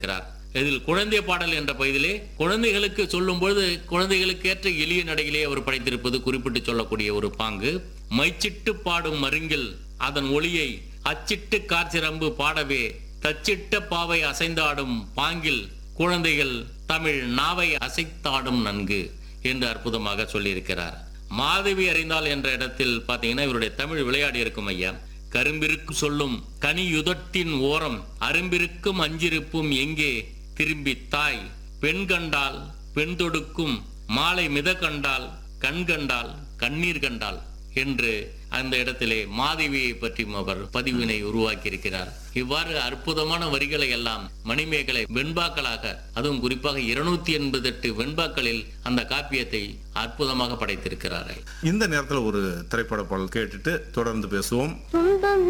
இருக்கிறார் இதில் குழந்தை பாடல் என்ற பகுதியிலே குழந்தைகளுக்கு சொல்லும்பொழுது குழந்தைகளுக்கு ஏற்ற எளிய நடையிலே அவர் படைத்திருப்பது குறிப்பிட்டு சொல்லக்கூடிய ஒரு பாங்கு மைச்சிட்டு பாடும் மருங்கில் அதன் ஒளியை அச்சிட்டு காற்சிரம்பு பாடவே தச்சிட்ட பாவை அசைந்தாடும் பாங்கில் குழந்தைகள் தமிழ் நாவை அசைத்தாடும் நன்கு என்று அற்புதமாக சொல்லியிருக்கிறார் மாதவி அறிந்தால் என்ற இடத்தில் பாத்தீங்கன்னா இவருடைய தமிழ் விளையாடி இருக்கும் ஐயா கரும்பிருக்கு சொல்லும் கனியுதட்டின் ஓரம் அரும்பிருக்கும் அஞ்சிருப்பும் எங்கே திரும்பி தாய் பெண் கண்டால் பெண் தொடுக்கும் மாலை மித கண்டால் கண் கண்டால் கண்ணீர் கண்டால் என்று அந்த இடத்திலே மாதவியை பற்றியும் அவர் பதிவினை உருவாக்கி இருக்கிறார் இவ்வாறு அற்புதமான வரிகளை எல்லாம் மணிமேகலை வெண்பாக்களாக அதுவும் குறிப்பாக இருநூத்தி எண்பது எட்டு வெண்பாக்களில் அந்த காப்பியத்தை அற்புதமாக படைத்திருக்கிறார்கள் இந்த நேரத்துல ஒரு திரைப்பட பாடல் கேட்டுட்டு தொடர்ந்து பேசுவோம் துன்பம்